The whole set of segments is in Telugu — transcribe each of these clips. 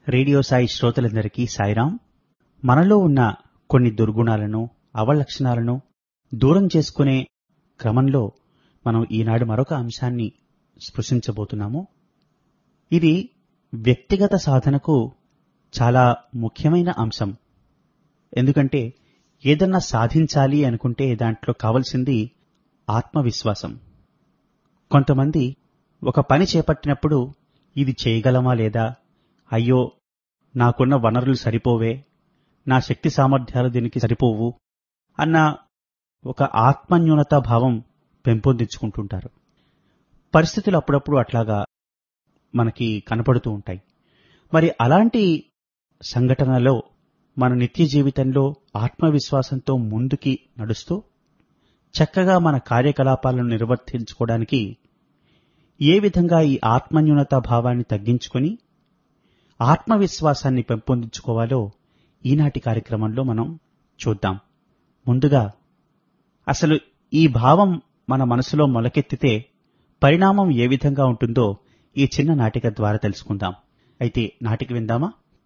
రేడియో సాయి శ్రోతలందరికీ సాయిరాం మనలో ఉన్న కొన్ని దుర్గుణాలను అవలక్షణాలను దూరం చేసుకునే క్రమంలో మనం ఈనాడు మరొక అంశాన్ని స్పృశించబోతున్నాము ఇది వ్యక్తిగత సాధనకు చాలా ముఖ్యమైన అంశం ఎందుకంటే ఏదన్నా సాధించాలి అనుకుంటే దాంట్లో కావలసింది ఆత్మవిశ్వాసం కొంతమంది ఒక పని చేపట్టినప్పుడు ఇది చేయగలమా లేదా అయ్యో నాకున్న వనరులు సరిపోవే నా శక్తి సామర్థ్యాలు దీనికి సరిపోవు అన్న ఒక ఆత్మన్యూనతా భావం పెంపొందించుకుంటుంటారు పరిస్థితులు అప్పుడప్పుడు అట్లాగా మనకి కనపడుతూ ఉంటాయి మరి అలాంటి సంఘటనలో మన నిత్య జీవితంలో ఆత్మవిశ్వాసంతో ముందుకి నడుస్తూ చక్కగా మన కార్యకలాపాలను నిర్వర్తించుకోవడానికి ఏ విధంగా ఈ ఆత్మన్యూనతా భావాన్ని తగ్గించుకొని ఆత్మవిశ్వాసాన్ని పెంపొందించుకోవాలో ఈనాటి కార్యక్రమంలో మనం చూద్దాం ముందుగా అసలు ఈ భావం మన మనసులో మొలకెత్తితే పరిణామం ఏ విధంగా ఉంటుందో ఈ చిన్న నాటిక ద్వారా తెలుసుకుందాం అయితే నాటిక విందామా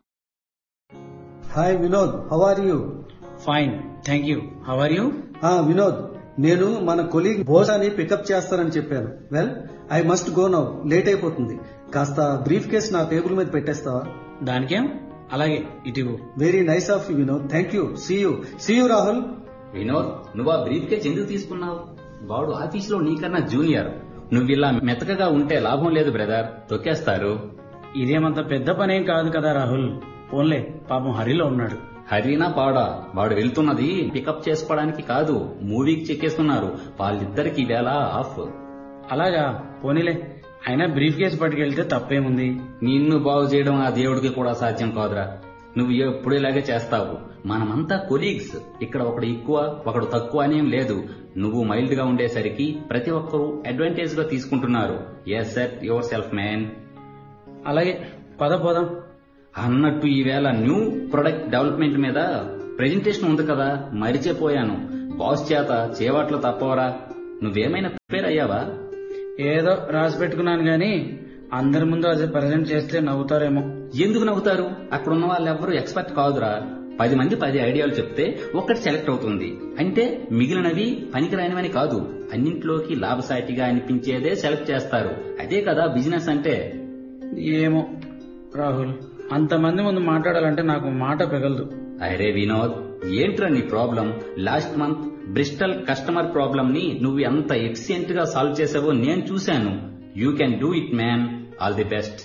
hi Vinod how are you fine thank you how are you ah Vinod నేను మన కొలీగ్ భోజాని పికప్ చేస్తానని చెప్పాను well I must go now late అయిపోతుంది కాస్త బ్రీఫ్ కేస్ నా టేబుల్ మీద పెట్టేస్తావా దానికేం అలాగే ఇటు very nice of you Vinod thank you see you see you Rahul Vinod నువ్వు ఆ బ్రీఫ్ కేస్ ఎందుకు తీసుకున్నావు వాడు ఆఫీసులో నీకన్నా జూనియర్ నువ్వు ఇలా మెతకగా ఉంటే లాభం లేదు బ్రదర్ తొక్కేస్తారు ఇదేమంత పెద్ద పనేం కాదు కదా రాహుల్ పోన్లే పాపం హరిలో ఉన్నాడు హరీనా పాడా వాడు వెళ్తున్నది పికప్ చేసుకోవడానికి కాదు మూవీకి చెక్కేస్తున్నారు వాళ్ళిద్దరికి వేళ ఆఫ్ అలాగా పోనీలే అయినా బ్రీఫ్ కేసు పట్టుకెళ్తే తప్పేముంది నిన్ను బాగు చేయడం ఆ దేవుడికి కూడా సాధ్యం కాదురా నువ్వు ఎప్పుడు ఇలాగే చేస్తావు మనమంతా కొలీగ్స్ ఇక్కడ ఒకడు ఎక్కువ ఒకడు తక్కువ అనేం లేదు నువ్వు మైల్డ్ గా ఉండేసరికి ప్రతి ఒక్కరూ అడ్వాంటేజ్ గా తీసుకుంటున్నారు yes set yourself man అలాగే పద పోదాం అన్నట్టు ఈవేళ న్యూ ప్రొడక్ట్ డెవలప్మెంట్ మీద ప్రెజెంటేషన్ ఉంది కదా మరిచిపోయాను బాస్ చేత చేవట్లు తప్పవరా నువ్వేమైనా ప్రిపేర్ అయ్యావా ఏదో రాసి పెట్టుకున్నాను గాని అందరి ముందు అది ప్రజెంట్ చేస్తే నవ్వుతారేమో ఎందుకు నవ్వుతారు అక్కడ ఉన్న వాళ్ళు ఎవరు ఎక్స్పర్ట్ కాదురా పది మంది పది ఐడియాలు చెప్తే ఒక్కటి సెలెక్ట్ అవుతుంది అంటే మిగిలినవి పనికిరానివని కాదు అన్నింటిలోకి లాభసాటిగా అనిపించేదే సెలెక్ట్ చేస్తారు అదే కదా బిజినెస్ అంటే ఏమో రాహుల్ అంతమంది ముందు మాట్లాడాలంటే నాకు మాట పెగలదు అరే వినోద్ ఏంట్రా నీ problem last month Bristol customer problem ని నువ్వు ఎంత ఎఫిషియెంట్ గా సాల్వ్ చేసావో నేను చూశాను you can do it man all the best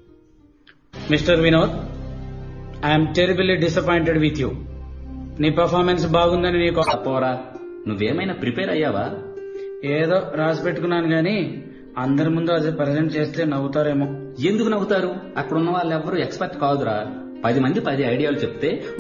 mister Vinod I'm terribly disappointed with you నీ పర్ఫార్మెన్స్ బాగుందని నీకు తప్పవరా నువ్వేమైనా ప్రిపేర్ అయ్యావా ఏదో రాసి పెట్టుకున్నాను గాని అందరి ముందు అది ప్రజెంట్ చేస్తే నవ్వుతారేమో ఎందుకు నవ్వుతారు అక్కడ ఉన్న వాళ్ళు ఎవరు ఎక్స్పర్ట్ కాదురా పది మంది పది ఐడియాలు చెప్తే